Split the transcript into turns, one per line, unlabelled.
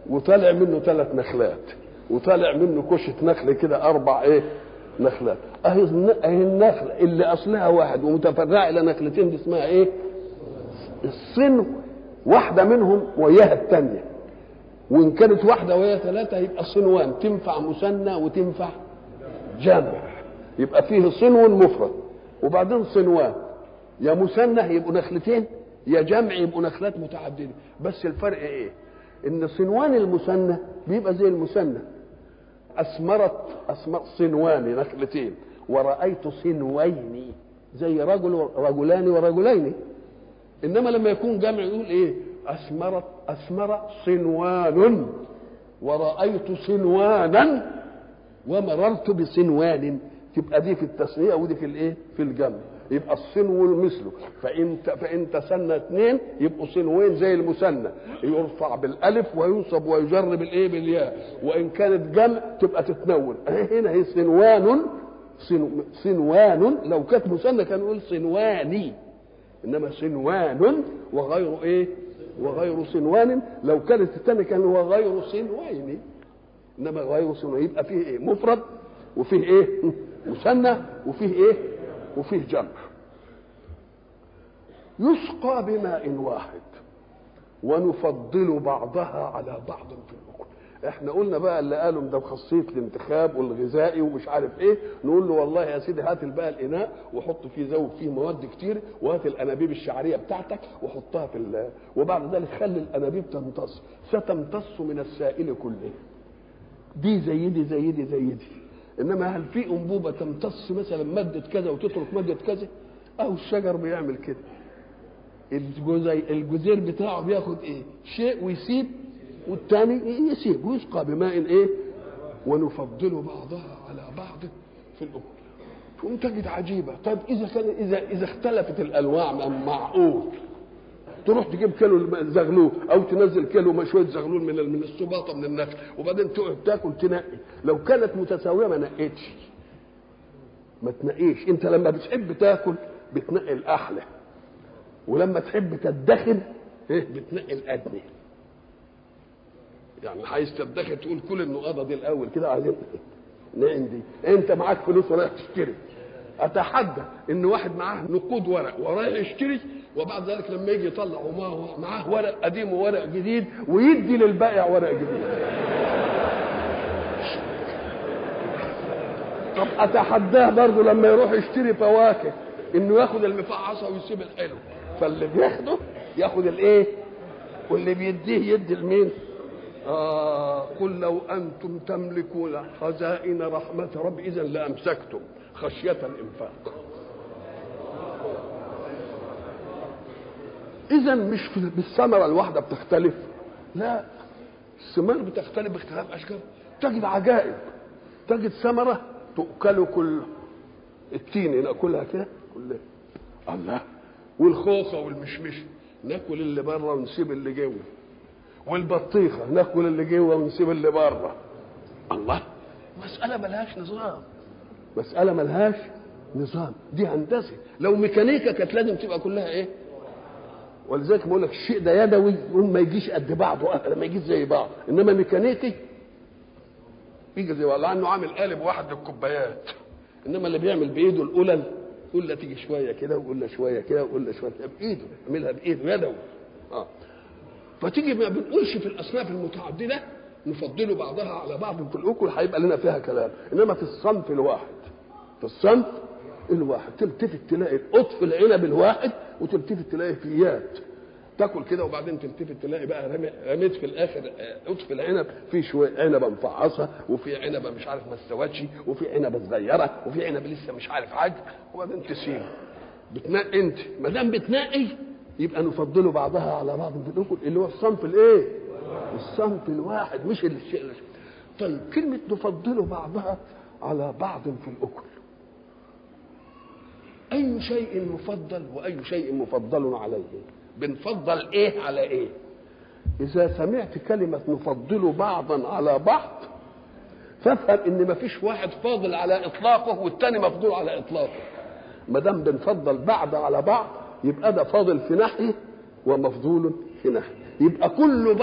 وطالع منه ثلاث نخلات وطالع منه كشة نخل كده أربع إيه نخلات أهي أهي النخلة اللي أصلها واحد ومتفرعة إلى نخلتين دي اسمها إيه؟ الصنو واحدة منهم وياها الثانية وإن كانت واحدة وياها ثلاثة يبقى صنوان تنفع مثنى وتنفع جمع يبقى فيه صنو مفرد وبعدين صنوان يا مثنى يبقوا نخلتين يا جمع يبقوا نخلات متعدده بس الفرق ايه ان صنوان المثنى بيبقى زي المثنى اثمرت اثمر صنوان نخلتين ورايت صنوين زي رجل رجلان ورجلين انما لما يكون جمع يقول ايه اثمرت اثمر صنوان ورايت صنوانا ومررت بصنوان تبقى دي في التسنيه ودي في الايه في الجمع يبقى الصنو مثله فان فان تسنى اثنين يبقوا صنوين زي المثنى يرفع بالالف وينصب ويجر بالايه بالياء وان كانت جمع تبقى تتنون هنا هي صنوان صنوان لو كانت مثنى كان يقول صنواني انما صنوان وغير ايه وغير صنوان لو كانت الثانيه كان هو غير صنوين انما غير صنوين يبقى فيه ايه مفرد وفيه ايه مثنى وفيه ايه وفيه جمع يسقى بماء واحد ونفضل بعضها على بعض في الاكل احنا قلنا بقى اللي قالوا ده خاصيه الانتخاب والغذائي ومش عارف ايه نقول له والله يا سيدي هات بقى الاناء وحط فيه زود فيه مواد كتير وهات الانابيب الشعريه بتاعتك وحطها في ال... وبعد ذلك خلي الانابيب تمتص ستمتص من السائل كله دي زي دي زي دي زي دي انما هل في انبوبه تمتص مثلا ماده كذا وتترك ماده كذا او الشجر بيعمل كده الجزي الجزير بتاعه بياخد ايه شيء ويسيب والتاني يسيب ويسقى بماء ايه ونفضل بعضها على بعض في الاكل تقوم تجد عجيبه طيب اذا كان اذا اذا اختلفت الانواع معقول تروح تجيب كيلو زغلول او تنزل كيلو شويه زغلول من من السباطه من النخل وبعدين تقعد تاكل تنقي لو كانت متساويه ما نقيتش ما تنقيش انت لما بتحب تاكل بتنقي الاحلى ولما تحب تدخن ايه بتنقي الادنى يعني عايز تدخن تقول كل النقاضه دي الاول كده عايزين نعم دي انت معاك فلوس ورايح تشتري اتحدى ان واحد معاه نقود ورق ورايح يشتري وبعد ذلك لما يجي يطلع معاه ورق قديم وورق جديد ويدي للبائع ورق جديد طب اتحداه برضه لما يروح يشتري فواكه انه ياخد المفعصه ويسيب الحلو فاللي بياخده ياخد الايه واللي بيديه يدي لمين آه قل لو انتم تملكون خزائن رحمه رب اذا لامسكتم خشيه الانفاق اذا مش بالثمره الواحده بتختلف لا الثمار بتختلف باختلاف اشكال تجد عجائب تجد ثمره تؤكل كل التين ناكلها كده كلها الله والخوخه والمشمش ناكل اللي بره ونسيب اللي جوه والبطيخه ناكل اللي جوه ونسيب اللي بره الله مساله ملهاش نظام مساله ملهاش نظام دي هندسه لو ميكانيكا كانت لازم تبقى كلها ايه ولذلك بقول لك الشيء ده يدوي يقوم ما يجيش قد بعضه ابدا ما يجيش زي بعض انما ميكانيكي يجي زي والله عنه عامل قالب واحد للكوبايات انما اللي بيعمل بايده القلل يقول له تيجي شويه كده ويقول له شويه كده ويقول له شويه كده بايده يعملها بايده يدوي اه فتيجي ما بنقولش في الاصناف المتعدده نفضل بعضها على بعض في الاكل هيبقى لنا فيها كلام انما في الصنف الواحد في الصنف الواحد تلتفت تلاقي قطف العنب الواحد وتلتفت تلاقي فيات تاكل كده وبعدين تلتفت تلاقي بقى رميت في الاخر قطف العنب في شويه عنبه مفعصه وفي عنبه مش عارف ما استوتش وفي عنبه صغيره وفي عنبه لسه مش عارف حاجه وبعدين تسيب بتنقي انت ما دام بتنقي يبقى نفضله بعضها على بعض في الاكل اللي هو الصنف الايه؟ الصنف الواحد مش الشيء طيب كلمه نفضله بعضها على بعض في الاكل اي شيء مفضل واي شيء مفضل عليه بنفضل ايه على ايه اذا سمعت كلمه نفضل بعضا على بعض فافهم ان مفيش واحد فاضل على اطلاقه والتاني مفضول على اطلاقه ما دام بنفضل بعض على بعض يبقى ده فاضل في ناحيه ومفضول في ناحيه يبقى كل